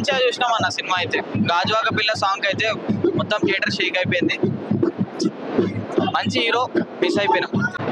మంచిగా చూసినాం అన్న సినిమా అయితే గాజువాక పిల్ల సాంగ్ అయితే మొత్తం థియేటర్ షేక్ అయిపోయింది మంచి హీరో మిస్ అయిపోయినా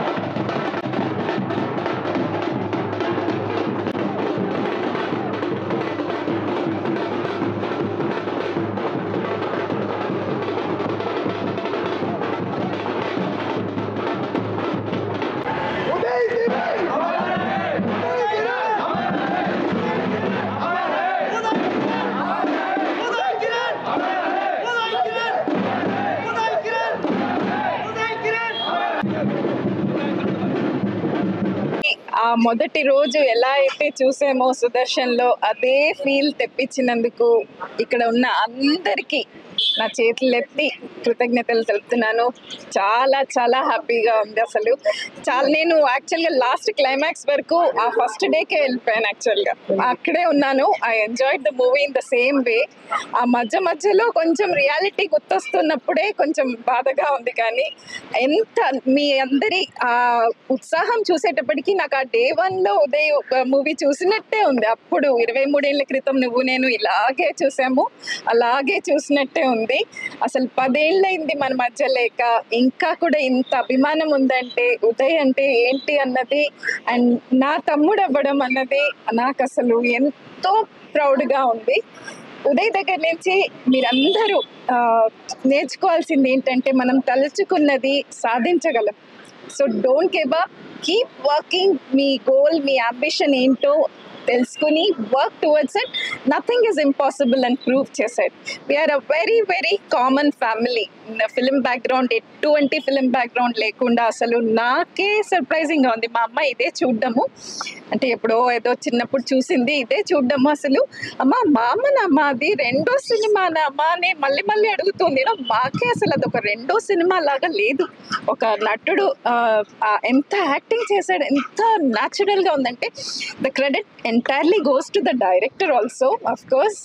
ఆ మొదటి రోజు ఎలా అయితే చూసామో సుదర్శన్లో అదే ఫీల్ తెప్పించినందుకు ఇక్కడ ఉన్న అందరికీ నా చేతులు ఎత్తి కృతజ్ఞతలు తెలుపుతున్నాను చాలా చాలా హ్యాపీగా ఉంది అసలు చాలా నేను యాక్చువల్గా లాస్ట్ క్లైమాక్స్ వరకు ఆ ఫస్ట్ డేకే వెళ్ళిపోయాను యాక్చువల్గా అక్కడే ఉన్నాను I enjoyed the movie in the same way ఆ మధ్య మధ్యలో కొంచెం రియాలిటీ గుర్తొస్తున్నప్పుడే కొంచెం బాధగా ఉంది కానీ ఎంత మీ అందరి ఆ ఉత్సాహం చూసేటప్పటికి నాకు ఆ డే వన్లో ఉదయ్ మూవీ చూసినట్టే ఉంది అప్పుడు ఇరవై మూడేళ్ల క్రితం నువ్వు నేను ఇలాగే చూసాము అలాగే చూసినట్టే ఉంది అసలు పదేళ్ళైంది మన మధ్య లేక ఇంకా కూడా ఇంత అభిమానం ఉందంటే ఉదయ్ అంటే ఏంటి అన్నది అండ్ నా తమ్ముడు అవ్వడం అన్నది నాకు అసలు ఎంతో ప్రౌడ్గా ఉంది ఉదయ్ దగ్గర నుంచి మీరందరూ ఆ, నేర్చుకోవాల్సింది ఏంటంటే మనం తలుచుకున్నది సాధించగలం so don't give up keep working మీ గోల్ మీ అంబిషన్ ఏంటో తెలుసుకుని work towards it nothing is impossible అని ప్రూవ్ చేశాడు we're a very very common family film background ఎటువంటి ఫిలిం బ్యాక్గ్రౌండ్ లేకుండా అసలు నాకే సర్ప్రైజింగ్గా ఉంది మా అమ్మ ఇదే చూడ్డము అంటే ఎప్పుడో ఏదో చిన్నప్పుడు చూసింది ఇదే చూడ్డము అసలు అమ్మ మా అమ్మనమ్మ అది రెండో సినిమానా అమ్మా అని మళ్ళీ మళ్ళీ అడుగుతుంది "ఏదో మాకే అసలు అది ఒక రెండో సినిమా లాగా లేదు ఒక నటుడు ఆ, ఆ ఎంత యాక్టింగ్ చేశాడు ఎంత natural గా ఉందంటే the credit entirely goes to the director also of course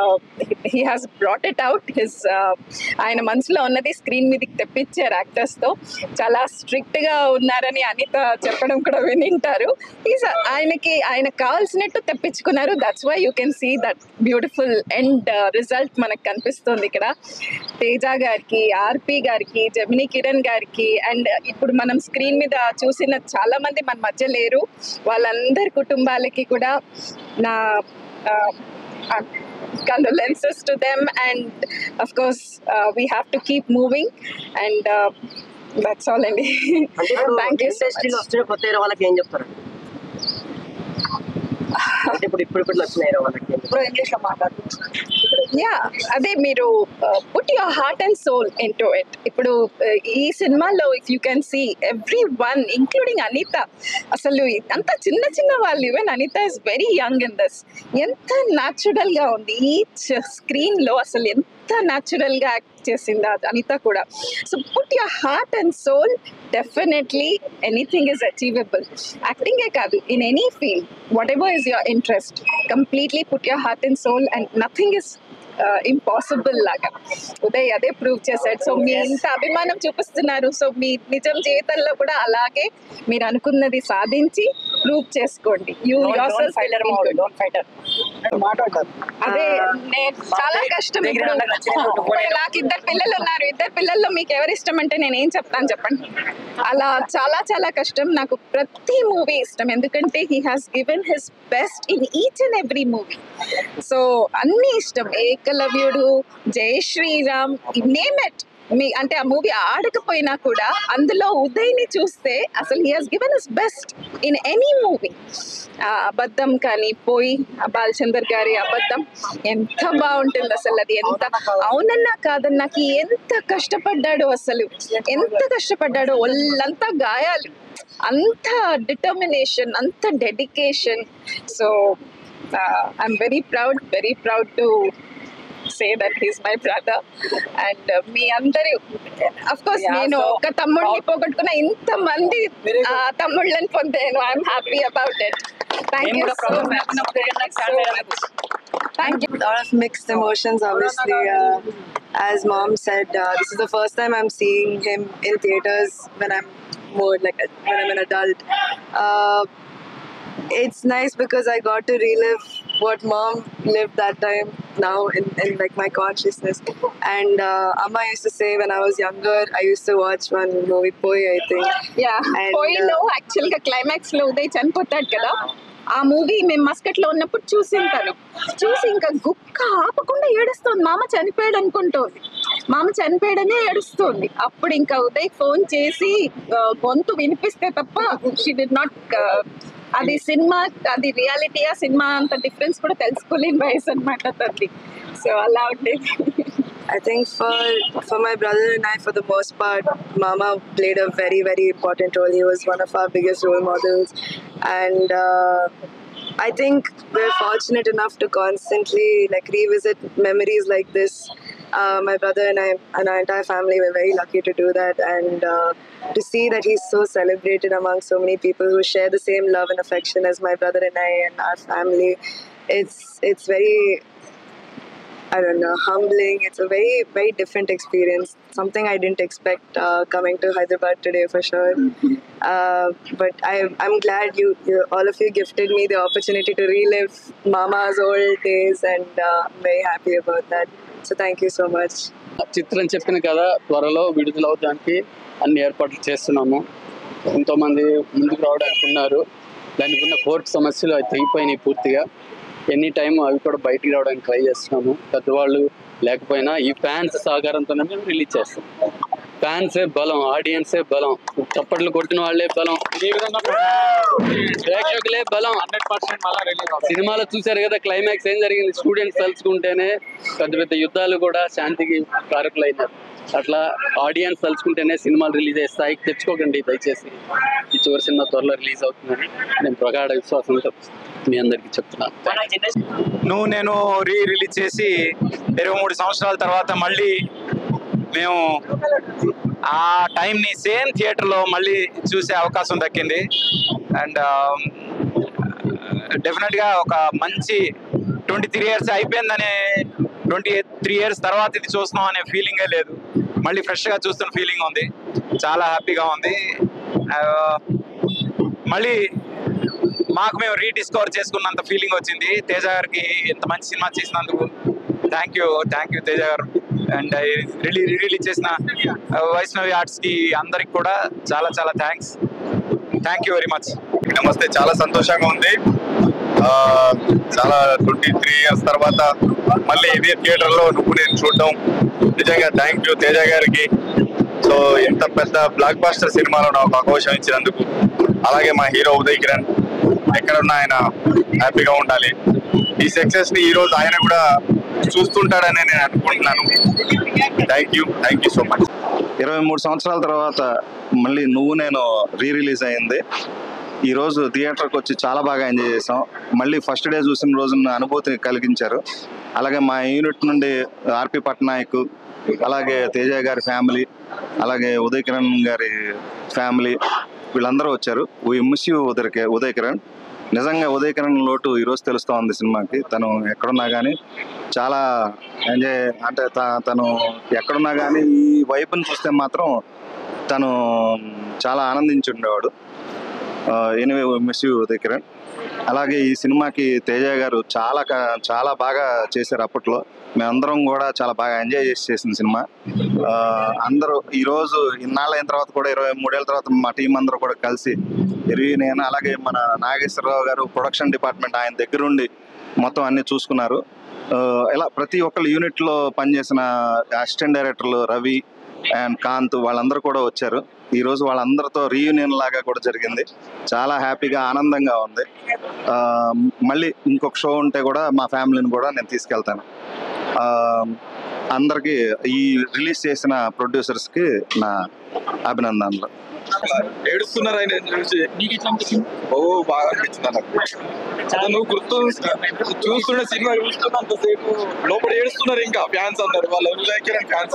he has brought it out his ఆయన మనసులో ఉన్నది స్క్రీన్ మీదకి తెప్పించారు actors తో చాలా strict గా ఉన్నారని అనిత చెప్పడం కూడా వినింటారు ఈజ్ ఆయనకి ఆయనకు కావాల్సినట్టు తెప్పించుకున్నారు that's why you can see that beautiful end result మనకు కనిపిస్తుంది ఇక్కడ తేజ గారికి ఆర్పి గారికి జమిని కిరణ్ గారికి అండ్ ఇప్పుడు మనం స్క్రీన్ మీద చూసిన చాలా మంది మన మధ్య లేరు వాళ్ళందరి కుటుంబాలకి కూడా నా condolences to them and of course uh, we have to keep moving and uh, that's all అండి అంటే ఇప్పుడు థ్యాంక్ యూ సో ఇండస్ట్రీలో వస్తున్న కొత్త హీరో వాళ్ళకి ఏం చెప్తారు అంటే ఇప్పుడు ఇప్పుడు ఇప్పుడు వచ్చిన హీరో వాళ్ళకి ఏం చెప్తారు? ఇప్పుడు ఇంగ్లీష్ లో మాట్లాడు యా అదే మీరు put your heart and soul into it ఇప్పుడు uh, ఈ సినిమాలో if you can see everyone including Anitha అసలు అంత చిన్న చిన్న వాళ్ళు even Anitha is very young in this ఎంత natural గా ఉంది ఈచ్ స్క్రీన్లో అసలు ఎంత natural గా యాక్ట్ చేసింది ఆ అనిత కూడా so put your heart and soul definitely anything is achievable యాక్టింగే కాదు in any field whatever is your interest completely put your heart and soul and nothing is impossible లాగా ఉదయ్ అదే ప్రూవ్ చేశాడు so మీ ఇంత అభిమానం చూపిస్తున్నారు సో మీ నిజం జీవితంలో కూడా అలాగే మీరు అనుకున్నది సాధించి ప్రూవ్ చేసుకోండి you don't fighter mode don't fighter మాట్లాడతారు అదే నేను చాలా కష్టం ఇప్పుడు ఇప్పుడు నాకు ఇద్దరు పిల్లలు ఉన్నారు ఇద్దరు పిల్లల్లో మీకు ఎవరు ఇష్టం అంటే నేను ఏం చెప్తాను చెప్పండి అలా చాలా చాలా కష్టం నాకు ప్రతి మూవీ ఇష్టం ఎందుకంటే he has given his best in each and every movie so అన్ని ఇష్టం ఏకలవ్యుడు జై శ్రీరామ్ నేమ్ ఇట్ మీ అంటే ఆ మూవీ ఆడకపోయినా కూడా అందులో ఉదయ్ని చూస్తే అసలు he has given his best in any movie అబద్ధం కానీ పోయి ఆ బాలచందర్ గారి అబద్ధం ఎంత బాగుంటుంది అసలు అది ఎంత అవునన్నా కాదన్నాకి ఎంత కష్టపడ్డాడో అసలు ఎంత కష్టపడ్డాడో ఒళ్ళంతా గాయాలు అంత డిటర్మినేషన్ అంత dedication so I'm very proud very proud to say that he's my brother and మీ అందరి అఫ్ కోర్స్ Yeah, నేను so ఒక తమ్ముడిని పోగొట్టుకున్న ఇంత మంది Very good. తమ్ముళ్ళని పొందాను I'm happy about it thank మేము యూ కూడా సో problem మచ్ లేకున్నప్పుడు ఏదైనా start చేయడానికి. Thank you lot of mixed emotions obviously uh, as mom said uh, this is the first time i'm seeing him in theaters when i'm more like a, when i'm an adult uh, it's nice because I got to relive what mom lived that time now in, in like my consciousness. And uh, Amma used to say when I was younger, I used to watch one movie Poi, I think. Yeah And, పోయిలో actual గా climax లో ఉదయ్ చనిపోతాడు కదా ఆ movie మేము Muscat లో ఉన్నప్పుడు చూసింటాను చూసి ఇంకా గుక్క ఆపకుండా ఏడుస్తోంది మామ చనిపోయాడు అనుకుంటోంది మామ చనిపోయాడనే ఏడుస్తోంది అప్పుడు ఇంకా ఉదయ్ ఫోన్ చేసి ఆ, గొంతు వినిపిస్తే తప్ప షీ డి నాట్ అది సినిమా అది రియాలిటీయా సినిమా అంత డిఫరెన్స్ కూడా తెలుసుకోలేని వయసు అనమాట తనది సో అలా ఉండేది I think for for my brother and I, for the most part, Mama played a very very important role. He was one of our biggest role models, and uh, I think we're fortunate enough to constantly like revisit memories like this. Uh, my brother and I and our entire family were very lucky to do that, and uh, to see that he's so celebrated among so many people who share the same love and affection as my brother and I and our family. It's it's very I don't know, humbling. It's a very, very different experience. Something I didn't expect uh, coming to Hyderabad today for sure. Uh, but I, I'm glad you, you, all of you gifted me the opportunity to relive Mama's old days, and uh, I'm very happy about that. So thank you so much. చిత్రం చెప్పిన కథ త్వరలో విడుదలవడానికి అన్ని ఏర్పాట్లు చేస్తున్నాము ఎంతోమంది ముందుకు రావడానికి ఉన్నారు దానికి ఉన్న కోర్టు సమస్యలు అవి తెగిపోయినాయి పూర్తిగా ఎనీ టైం అవి కూడా బయటికి రావడానికి ట్రై చేస్తున్నాము పెద్దవాళ్ళు లేకపోయినా ఈ ఫ్యాన్స్ సహకారంతోనే మేము రిలీజ్ చేస్తాం ఫ్యాన్సే బలం ఆడియన్సే బలం చప్పట్లు కొట్టిన వాళ్ళే బలం ప్రేక్షకులే బలం హండ్రెడ్ పర్సెంట్ సినిమాలో చూశారు కదా క్లైమాక్స్ ఏం జరిగింది స్టూడెంట్స్ తలుచుకుంటేనే పెద్ద పెద్ద యుద్ధాలు కూడా శాంతికి కారకులైనారు అట్లా ఆడియన్స్ తలుచుకుంటేనే సినిమాలు రిలీజ్ అయ్యే స్థాయికి తెచ్చుకోకండి దయచేసి ఈ చివరి సినిమా త్వరలో రిలీజ్ అవుతుందని నేను ప్రగాఢ విశ్వాసంతో మీ అందరికీ చెప్తున్నాను మన జనరేషన్ నువ్వు నేను రీ రిలీజ్ చేసి ఇరవై మూడు సంవత్సరాల తర్వాత మళ్ళీ మేము ఆ టైంని సేమ్ థియేటర్లో మళ్ళీ చూసే అవకాశం దక్కింది అండ్ డెఫినెట్గా ఒక మంచి ట్వంటీ త్రీ ఇయర్స్ అయిపోయిందనే ట్వంటీ త్రీ ఇయర్స్ తర్వాత ఇది చూస్తున్నాం అనే ఫీలింగే లేదు మళ్ళీ ఫ్రెష్గా చూస్తున్న ఫీలింగ్ ఉంది చాలా హ్యాపీగా ఉంది ఆ, మళ్ళీ మాకు మేము రీడిస్కవర్ చేసుకున్నంత ఫీలింగ్ వచ్చింది తేజ గారికి ఇంత మంచి సినిమా చేసినందుకు thank you thank you Teja garu and రిలీ రిలీజ్ చేసిన uh, వైష్ణవి ఆర్ట్స్ కి అందరికి కూడా చాలా చాలా thanks thank you very much నమస్తే చాలా సంతోషంగా ఉంది ఆ, చాలా ట్వంటీ త్రీ ఇయర్స్ తర్వాత మళ్ళీ ఇదే థియేటర్ లో నువ్వు నేను చూడడం నిజంగా థ్యాంక్ యూ తేజ గారికి సో ఇంత పెద్ద బ్లాక్ బాస్టర్ సినిమాలో నాకు అవకాశం ఇచ్చినందుకు అలాగే మా హీరో ఉదయ్ కిరణ్ ఎక్కడున్నా ఆయన హ్యాపీగా ఉండాలి ఈ సక్సెస్ ని ఈ రోజు ఆయన కూడా చూస్తుంటాడని నేను అనుకుంటున్నాను thank you thank you so much ఇరవై మూడు సంవత్సరాల తర్వాత మళ్ళీ నువ్వు నేను రీ రిలీజ్ అయింది ఈ రోజు థియేటర్కి వచ్చి చాలా బాగా ఎంజాయ్ చేసాం మళ్ళీ ఫస్ట్ డే చూసిన రోజున అనుభూతిని కలిగించారు అలాగే మా యూనిట్ నుండి ఆర్పి పట్నాయక్ అలాగే తేజ గారి ఫ్యామిలీ అలాగే ఉదయ్ కిరణ్ గారి ఫ్యామిలీ వీళ్ళందరూ వచ్చారు we miss you Uday Uday Kiran నిజంగా ఉదయ్ కిరణ్ లోటు ఈరోజు తెలుస్తూ ఉంది సినిమాకి తను ఎక్కడున్నా కానీ చాలా ఎంజాయ్ అంటే త- తను ఎక్కడున్నా కానీ ఈ వైపుని చూస్తే మాత్రం తను చాలా ఆనందించి ఉండేవాడు anyway miss you Uday Kiran అలాగే ఈ సినిమాకి తేజ గారు చాలా క- చాలా బాగా చేశారు అప్పట్లో మేమందరం కూడా చాలా బాగా ఎంజాయ్ చేసి చేసిన సినిమా ఆ, అందరూ ఈ రోజు ఇన్నాళ్ళ అయిన తర్వాత కూడా ఇరవై మూడేళ్ల తర్వాత మా టీం అందరూ కూడా కలిసి ఇరవై నేను అలాగే మన నాగేశ్వరరావు గారు ప్రొడక్షన్ డిపార్ట్మెంట్ ఆయన దగ్గరుండి మొత్తం అన్ని చూసుకున్నారు ఆ, ఇలా ప్రతి ఒక్కళ్ళు యూనిట్ లో పనిచేసిన అసిస్టెంట్ డైరెక్టర్లు రవి అండ్ కాంత్ వాళ్ళందరూ కూడా వచ్చారు ఈ రోజు వాళ్ళందరితో రీయూనియన్ లాగా కూడా జరిగింది చాలా హ్యాపీగా ఆనందంగా ఉంది ఆ, మళ్ళీ ఇంకొక షో ఉంటే కూడా మా ఫ్యామిలీని కూడా నేను తీసుకెళ్తాను ఆ, అందరికీ ఈ రిలీజ్ చేసిన ప్రొడ్యూసర్స్ కి నా అభినందనలు ఏడుస్తున్నారు ఆయన చూసి నీకు ఎట్లా అనిపించింది ఓ బాగా అనిపించింది నాకు అసలు నువ్వు గుర్తు చూస్తున్న సినిమా చూస్తున్నంత సేపు లోపల ఏడుస్తున్నారు ఇంకా ఫ్యాన్స్ అందరు వాళ్ళ ఫ్యాన్స్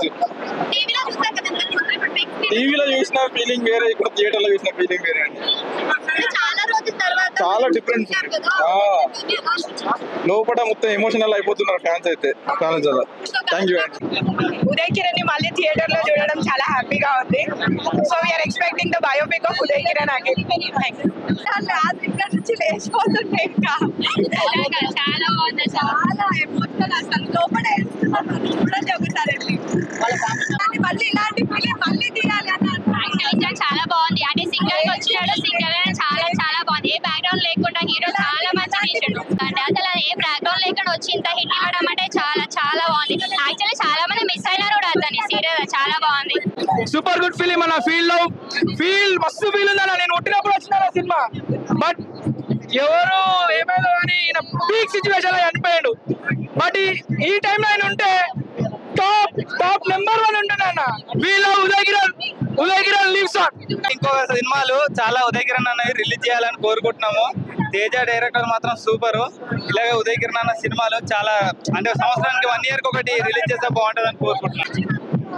టీవీలో చూసిన ఫీలింగ్ వేరే ఇక్కడ థియేటర్ లో చూసిన ఫీలింగ్ వేరే అండి చాలా రోజుల తర్వాత చాలా difference ఉంది. ఆ. లోపల మొత్తం ఎమోషనల్ అయిపోతున్నారు ఫ్యాన్స్ అయితే చాలా చాలా థ్యాంక్ యూ అండి ఉదయ్ కిరణ్ ని మళ్ళీ థియేటర్ లో చూడడం చాలా హ్యాపీగా ఉంది so we're expecting the biopic of Uday Kiran again చాలా నుంచి లేచిపోతుండే ఇంకా చాలా బాగుంది చాలా ఎమోషనల్ అసలు లోపల ఏడుస్తున్నాను. చూడండి ఒకసారి వెళ్ళి కానీ మళ్ళీ ఇలాంటి ఫిలిం మళ్ళీ తీయాలి అని యాక్చువల్ చాలా బాగుంది అంటే సింగర్ గా వచ్చినాడు సింగర్ చాలా చాలా బాగుంది ఏ బ్యాక్గ్రౌండ్ లేకుండా హీరో చాలా మంచి తీసాడు అంటే అసలు ఏ బ్యాక్గ్రౌండ్ లేకుండా వచ్చి ఇంత హిట్ ఇవ్వడం అంటే చాలా చాలా బాగుంది యాక్చువల్లీ చాలా మంది మిస్ అయినారు కూడా అతని సీరియల్ చాలా బాగుంది సూపర్ గుడ్ ఫిలిం అన్న ఫీల్ లో ఫీల్ మస్తు ఫీల్ ఉందన్న నేను పుట్టినప్పుడు వచ్చిన సినిమా బట్ ఎవరు ఏమైందో కానీ ఈయన పీక్ సిచ్యువేషన్ లో చనిపోయాడు బట్ ఈ- ఈ టైంలో ఆయన ఉంటే టాప్ టాప్ నెంబర్ వన్ ఉంటున్నా వీళ్ళ ఉదయ్ కిరణ్ ఉదయ్ కిరణ్ లీవ్స్ ఆన్ ఇంకో సినిమాలు చాలా ఉదయ్ కిరణ్ అన్నవి రిలీజ్ చేయాలని కోరుకుంటున్నాము తేజ డైరెక్టర్ మాత్రం సూపర్ ఇలాగే ఉదయ్ కిరణ్ అన్న సినిమాలు చాలా అంటే సంవత్సరానికి వన్ ఇయర్ కి ఒకటి రిలీజ్ చేస్తే బాగుంటుంది అని కోరుకుంటున్నాను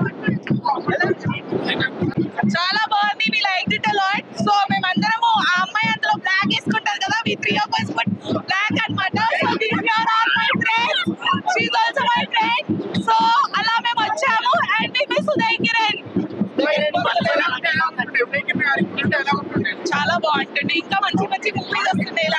చాలా బాగుంది we like it a lot so మేమందరము ఆ అమ్మాయి అందులో బ్లాక్ వేసుకుంటారు కదా we three of us but black అన్నమాట so this your all my friends she is also my friend so అలా మేము వచ్చాము and we miss Uday Kiran చాలా బాగుంటుంది ఇంకా మంచి మంచి మూవీస్ వస్తున్నాయి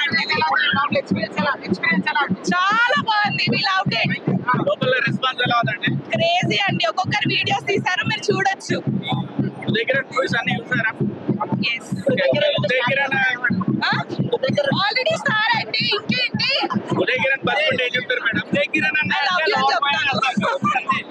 ఇలాంటి చాలా బాగుంది వి లవ్ ఇట్ లోపల రెస్పాన్స్ ఎలా ఉందండి క్రేజీ అండి ఒక్కొక్కరు వీడియోస్ తీసారు మీరు చూడొచ్చు ఉదయ్ కిరణ్ మూవీస్ అన్ని చూసారా yes Uday Kiran already star అండి ఇంకేంటి ఉదయ్ కిరణ్ బతుకుంటే ఏం చెప్తారు మేడం ఉదయ్ కిరణ్ అన్న I love you అని చెప్తాను.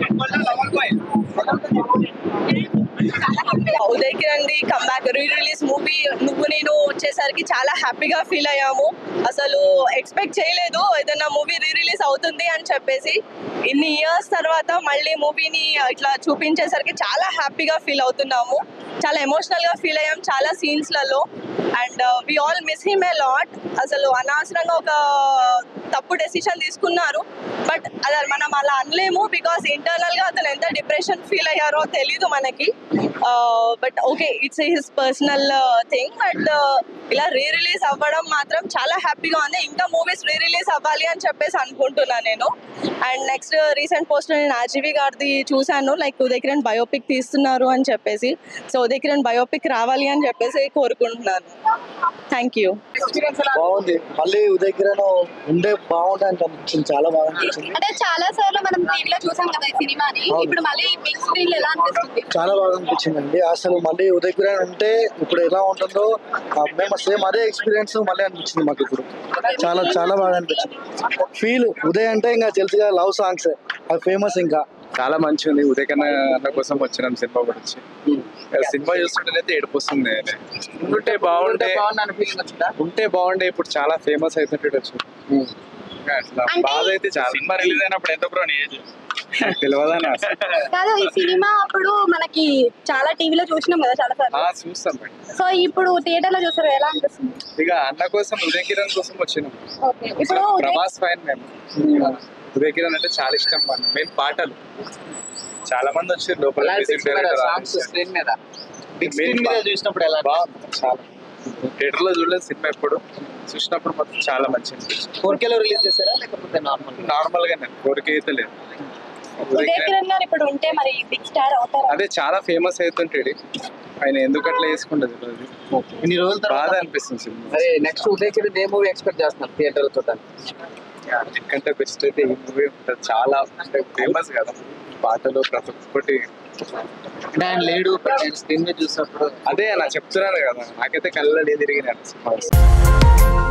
Uday Kiran the comeback re release movie నువ్వు నేను వచ్చేసరికి చాలా హ్యాపీగా ఫీల్ అయ్యాము అసలు ఎక్స్పెక్ట్ చేయలేదు ఏదైనా మూవీ రీ రిలీజ్ అవుతుంది అని చెప్పేసి ఇన్ని ఇయర్స్ తర్వాత మళ్ళీ మూవీని ఇట్లా చూపించేసరికి చాలా హ్యాపీగా ఫీల్ అవుతున్నాము చాలా ఎమోషనల్ గా ఫీల్ అయ్యాం చాలా సీన్స్లలో and we all miss him a lot అసలు అనవసరంగా ఒక తప్పు డెసిషన్ తీసుకున్నారు బట్ అదే మనం అలా అనలేము బికాస్ ఇంటర్నల్ గా అతను ఎంత డిప్రెషన్ ఫీల్ అయ్యారో తెలీదు మనకి but okay it's his personal thing but ఇలా రీ రిలీజ్ అవ్వడం మాత్రం చాలా హ్యాపీగా ఉంది ఇంకా మూవీస్ రీ రిలీజ్ అవ్వాలి అని చెప్పేసి అనుకుంటున్నాను నేను అండ్ నెక్స్ట్ రీసెంట్ పోస్ట్ నేను ఆర్జీవి గారిది చూశాను లైక్ ఉదయ్ కిరణ్ బయోపిక్ తీస్తున్నారు అని చెప్పేసి సో ఉదయ్ కిరణ్ బయోపిక్ రావాలి అని చెప్పేసి కోరుకుంటున్నాను థ్యాంక్ యూ బాగుంది మళ్ళీ ఉదయ్ కిరణ్ ఉండే బాగుంటుంది అనిపించింది చాలా బాగా అనిపించింది అంటే చాలా సార్లు మనం టీవీలో చూసాం కదా ఈ సినిమాని అవును. ఇప్పుడు మళ్ళీ బిగ్ స్క్రీన్ ఎలా అనిపిస్తుంది చాలా బాగా అనిపించింది అండి అసలు మళ్ళీ ఉదయ్ కిరణ్ ఉంటే ఇప్పుడు ఎలా ఉంటుందో ఆ, మేము సేమ్ అదే ఎక్స్పీరియన్స్ మళ్ళీ అనిపించింది మాకు ఇప్పుడు చాలా చాలా బాగా అనిపించింది ఫీల్ ఉదయ్ అంటే ఇంకా తెలుసుగా లవ్ సాంగ్స్ అది ఫేమస్ ఇంకా చాలా మంచిగా ఉంది ఉదయ్ కన్నా అన్న కోసం వచ్చినాం సినిమా గురించి సినిమా చూస్తుంటే ఏడుపు వస్తుంది ఉంటే బాగుంటే ఉంటే బాగుండే ఇప్పుడు చాలా ఫేమస్ అవుతుంటే అట్లా అంటే- బాధ అయితే చాలా సినిమా రిలీజ్ అయినప్పుడు ఎంత బ్రో నీ ఏజ్ తెలియదన్నా కాదు ఈ సినిమా అప్పుడు మనకి చాలా టీవీలో చూసినాం కదా చాలా సార్లు చూస్తాం మేడం సో ఇప్పుడు థియేటర్ లో చూసారు ఎలా అనిపిస్తుంది ఇక అన్న కోసం ఉదయ్ కిరణ్ కోసం వచ్చినాం ఓకే ఇప్పుడు ఉదయ్- ప్రభాస్ ఫైన్ మేము ఉదయ్ కిరణ్ అంటే చాలా ఇష్టం మన మెయిన్ పాటలు చాలా మంది వచ్చారు లోపల music director స్క్రీన్ మీద బిగ్ Main స్క్రీన్ మీద బా- చూసినప్పుడు ఎలా బాగుంది చాలా థియేటర్ లో చూడలేదు సినిమా ఎప్పుడు చూసినప్పుడు మాత్రం చాలా మంచిది ఫోర్ కేలో రిలీజ్ చేశారా లేకపోతే నార్మల్ నార్మల్ గా నేను కోరిక అయితే లేదు ఉదయ్ ఉదయ్ కిరణ్ కిరణ్ గారు ఇప్పుడు ఉంటే మరి బిగ్ స్టార్ అవుతారా అదే చాలా ఫేమస్ అవుతుంటాడు ఆయన ఎందుకు అట్లా వేసుకుంటది తెలియదు. ఇన్ని రోజుల బాధ తర్వాత అనిపిస్తుంది సినిమా అరే next Uday Kiran a movie expect చేస్తున్నారు థియేటర్ చూడడానికి ఎందుకంటే బెస్ట్ అయితే ఈ మూవీ ఉంటుంది చాలా అంటే ఫేమస్ కదా పాటలు ప్రతి ఒక్కటి అంటే ఆయన లేడు స్క్రీన్ మీద చూసినప్పుడు అదే నా చెప్తున్నాను కదా నాకైతే కళ్ళ తిరిగినాను సినిమా